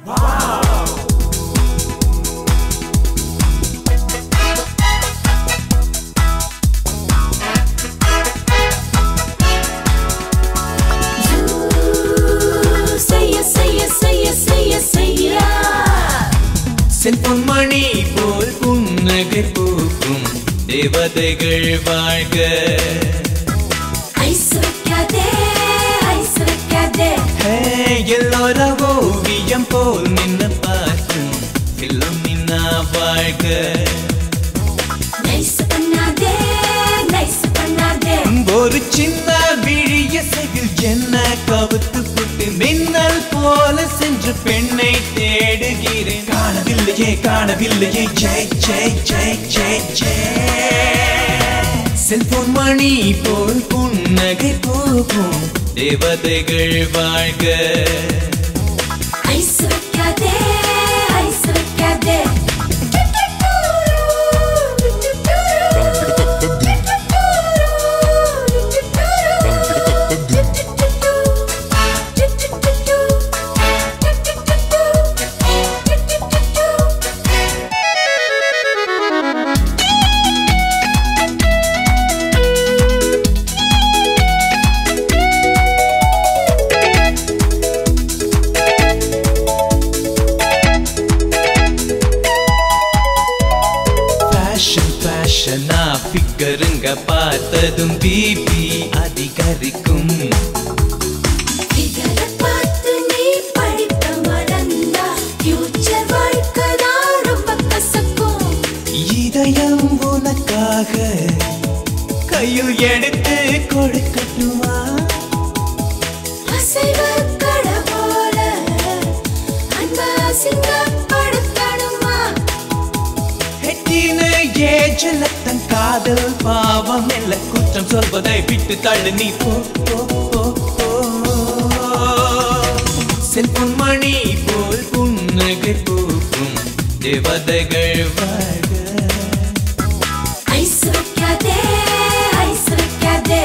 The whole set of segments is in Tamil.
செய்ய செய்ய செய்ய செய்ய செய்ய செல்பொன் மணி போல் புன்னகை பூக்கும் தேவதைகள் வாழ்க ஐஸ் வைக்காதே ஐஸ் வைக்காதே ஹே, எல்லோர ஓவியம் போல் நின்று பார்க்கும் பில்லமின்னா வாழ்க நைஸ் பண்ணாதே நைஸ் பண்ணாதே ஒரு சின்ன விழிய சைவில் என்ன கவுத்து புட்டு மின்னல் போல சென்று பெண்ணை தேடுகிறேன் காணவில்லையே காணவில்லையே ஜெய் ஜெய் ஜெய் ஜெய் ஜெய் செல்போன் மணி போல் புன்னகை போகும் தேவதைகள் வாழ்க ஐஸ் வைக்காதே ஐஸ் வைக்காதே ஃபேஷன் ஃபேஷனா ஃபிக்கருங்க பார்த்ததும் பிபி அதிகரிக்கும் இதழ பார்த்து நீ படிக்க மறந்தா future வாழ்க்கை தான் ரொம்ப கசக்கும் இதயம் உனக்காக கையில் எடுத்து கொடுக்கட்டுமா அசைவ கடை போல அன்ப அசிங்கப்படுத்தணுமா ஹெட்டின ஏஜல தன் காதல் பாவம் இல்ல குற்றம் சொல்வதை விட்டு தள்ளு நீ போ போ போ போ செல்பொன் மணி போல் புன்னகை பூக்கும் தேவதைகள் வாழ்க ஐஸ் வைக்காதே ஐஸ் வைக்காதே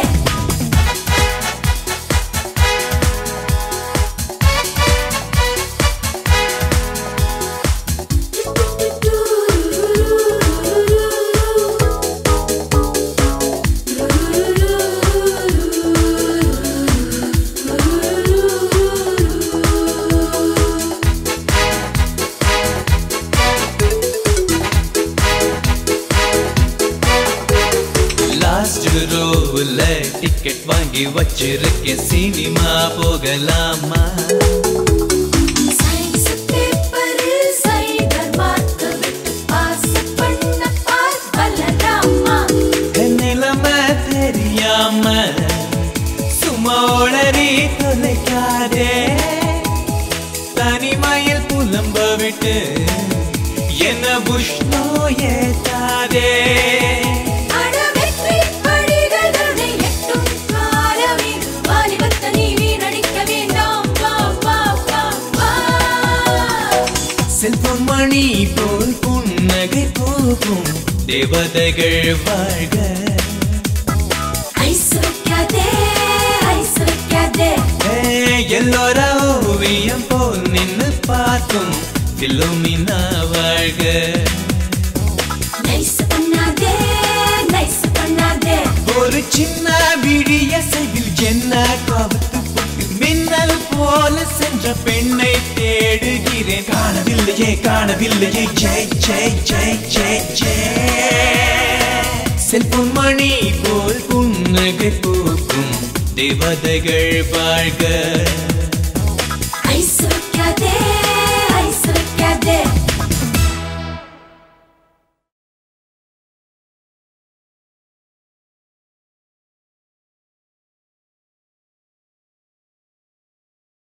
லாஸ்ட் ரோவில் டிக்கெட் வாங்கி வச்சிருக்கேன் சினிமா போகலாமா சயின்ஸ் பேப்பரில் சைடர் மார்க்க விட்டு பாஸ் பண்ண பாஸ் பலராமா என் நிலைமை தெரியாம சும்மா உளறி தொலைக்காதே தனிமையில் புலம்ப விட்டு என்ன புஷ்ணோ ஏத்தாதே அட வெற்றி படிகளுடன் எட்டும் காலம் இது வாலிபத்தை நீ வீணடிக்க வேண்டாம் வா வா வா வா செல்போன் மணி போல் புன்னகை போகும் தேவதைகள் வாழ்க ஐஸ் வைக்காதே ஐஸ் வைக்காதே ஏய், எல்லோர ஓவியம் போல் நின்னு பார்க்கும் பில்லுமினா வாழ்க நைஸ் பண்ணாதே நைஸ் பண்ணாதே ஒரு சின்ன விழிய சைவில் என்ன காவத்து போட்டு மின்னல் போல சென்ற பெண்ணை தேடுகிறேன் காணவில்லையே காணவில்லையே ஜெய் ஜெய் ஜெய் ஜெய் ஜெய் செல்பொன் மணி போல் புன்னகை பூக்கும் தேவதைகள் வாழ்க ஐஸ் வைக்காதே